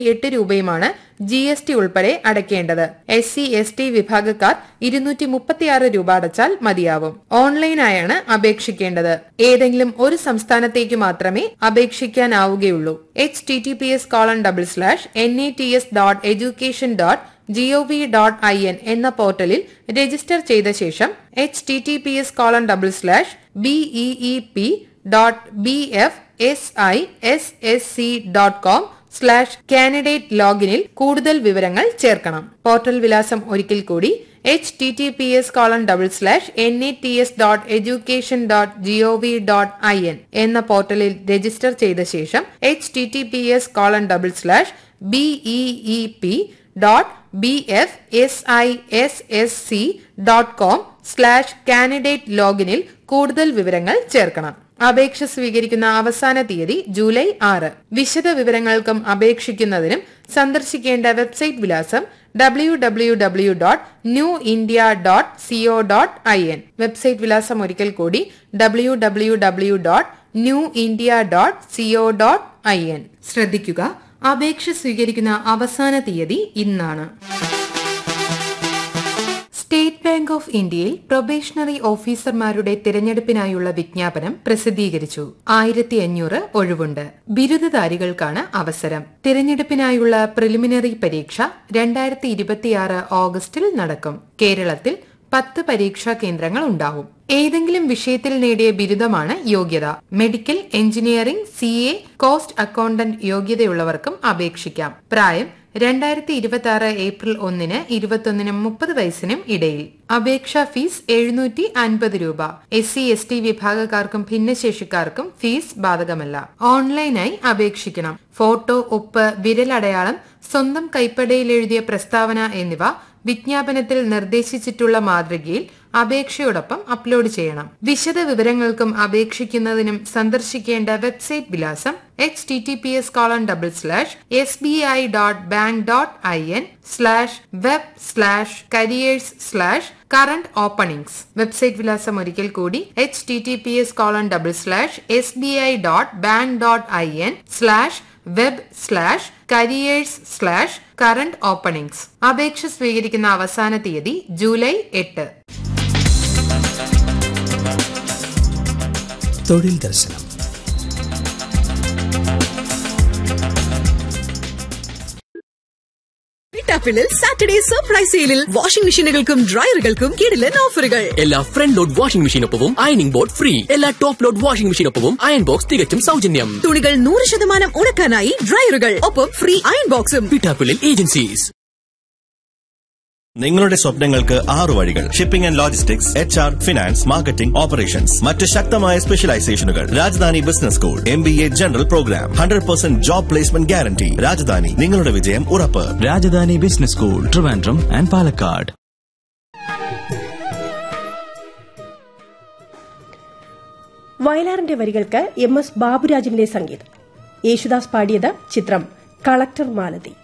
എട്ട് രൂപയുമാണ് G S T ഉൾപ്പെടെ അടയ്ക്കേണ്ടത് എസ് സി എസ് ടി വിഭാഗക്കാർ ഇരുന്നൂറ്റി മുപ്പത്തിയാറ് രൂപ അടച്ചാൽ മതിയാവും ഓൺലൈനായാണ് അപേക്ഷിക്കേണ്ടത് ഏതെങ്കിലും ഒരു സംസ്ഥാനത്തേക്ക് മാത്രമേ അപേക്ഷിക്കാനാവുകയുള്ളൂ H T T P S colon double slash N A T S dot education dot G O V dot I N എന്ന പോർട്ടലിൽ രജിസ്റ്റർ ചെയ്ത ശേഷം H T T P S colon double slash B E E P dot B F S I S S C dot com slash candidate ലോഗിനിൽ കൂടുതൽ വിവരങ്ങൾ ചേർക്കണം portal വിലാസം ഒരിക്കൽ കൂടി H T T P S colon double slash N A T S dot education dot G O V dot I N എന്ന പോർട്ടലിൽ register ചെയ്ത ശേഷം H T T P S colon double slash B E E P dot B F S I S S C dot com slash candidate ലോഗിനിൽ കൂടുതൽ വിവരങ്ങൾ ചേർക്കണം അപേക്ഷ സ്വീകരിക്കുന്ന അവസാന തീയതി ജൂലൈ ആറ് വിശദ വിവരങ്ങൾക്കും അപേക്ഷിക്കുന്നതിനും സന്ദർശിക്കേണ്ട വെബ്സൈറ്റ് വിലാസം W W W dot new India dot C O dot I N website വിലാസം ഒരിക്കൽ കൂടി W W W dot new India dot C O dot I N ശ്രദ്ധിക്കുക അപേക്ഷ സ്വീകരിക്കുന്ന അവസാന തീയതി ഇന്നാണ് സ്റ്റേറ്റ് ബാങ്ക് ഓഫ് ഇന്ത്യയിൽ പ്രൊബേഷണറി ഓഫീസർമാരുടെ തിരഞ്ഞെടുപ്പിനായുള്ള വിജ്ഞാപനം പ്രസിദ്ധീകരിച്ചു ആയിരത്തി അഞ്ഞൂറ് ഒഴിവുണ്ട് ബിരുദധാരികൾക്കാണ് അവസരം തിരഞ്ഞെടുപ്പിനായുള്ള പ്രിലിമിനറി പരീക്ഷ രണ്ടായിരത്തി ഇരുപത്തിയാറ് ഓഗസ്റ്റിൽ നടക്കും കേരളത്തിൽ പത്ത് പരീക്ഷാ കേന്ദ്രങ്ങൾ ഉണ്ടാവും ഏതെങ്കിലും വിഷയത്തിൽ നേടിയ ബിരുദമാണ് യോഗ്യത medical engineering C A cost accountant യോഗ്യതയുള്ളവർക്കും അപേക്ഷിക്കാം പ്രായം രണ്ടായിരത്തി ഇരുപത്തി ആറ് ഏപ്രിൽ ഒന്നിന് ഇരുപത്തൊന്നിനും മുപ്പത് വയസ്സിനും ഇടയിൽ അപേക്ഷാ ഫീസ് എഴുന്നൂറ്റി അൻപത് രൂപ എസ് സി എസ് ടി വിഭാഗക്കാർക്കും ഭിന്നശേഷിക്കാർക്കും ഫീസ് ബാധകമല്ല ഓൺലൈനായി അപേക്ഷിക്കണം ഫോട്ടോ ഒപ്പ് വിരലടയാളം സ്വന്തം കൈപ്പടയിൽ എഴുതിയ പ്രസ്താവന എന്നിവ വിജ്ഞാപനത്തിൽ നിർദ്ദേശിച്ചിട്ടുള്ള മാതൃകയിൽ അപേക്ഷയോടൊപ്പം അപ്ലോഡ് ചെയ്യണം വിശദ വിവരങ്ങൾക്കും അപേക്ഷിക്കുന്നതിനും സന്ദർശിക്കേണ്ട വെബ്സൈറ്റ് വിലാസം H T T P S colon double slash S B I dot bank dot I N slash web slash careers slash current openings website വിലാസം ഒരിക്കൽ കൂടി H T T P S colon double slash S B I dot bank dot I N slash web slash careers slash current openings അപേക്ഷ സ്വീകരിക്കുന്ന അവസാന തീയതി July എട്ട് തൊഴിൽ ദർശനം പിട്ടാപ്പിളിൽ സാറ്റർഡേ സർപ്രൈസ് സെയിലിൽ വാഷിംഗ് മെഷീനുകൾക്കും ഡ്രയറുകൾക്കും കിടിലൻ ഓഫറുകൾ എല്ലാ ഫ്രണ്ട് ലോഡ് വാഷിംഗ് മെഷീനൊപ്പവും അയണിംഗ് ബോർഡ് ഫ്രീ എല്ലാ ടോപ്പ് ലോഡ് വാഷിംഗ് മെഷീനൊപ്പവും അയൺ ബോക്സ് തികച്ചും സൗജന്യം തുണികൾ നൂറ് ശതമാനം ഉണക്കാനായി ഡ്രയറുകൾ ഒപ്പം ഫ്രീ അയൺ ബോക്സും പിട്ടാപ്പിളിൽ ഏജൻസീസ് നിങ്ങളുടെ സ്വപ്നങ്ങൾക്ക് ആറു വഴികൾ shipping and logistics H R finance marketing operations മറ്റ് ശക്തമായ സ്പെഷ്യലൈസേഷനുകൾ Rajadhani business school M B A general program hundred percent job placement guarantee Rajadhani നിങ്ങളുടെ വിജയം ഉറപ്പ് Rajadhani business school Trivandrum and Palakkad വയലാറിന്റെ വരികൾക്ക് എം എസ് ബാബുരാജിന്റെ സംഗീതം യേശുദാസ് പാടിയത് ചിത്രം കളക്ടർ മാലതി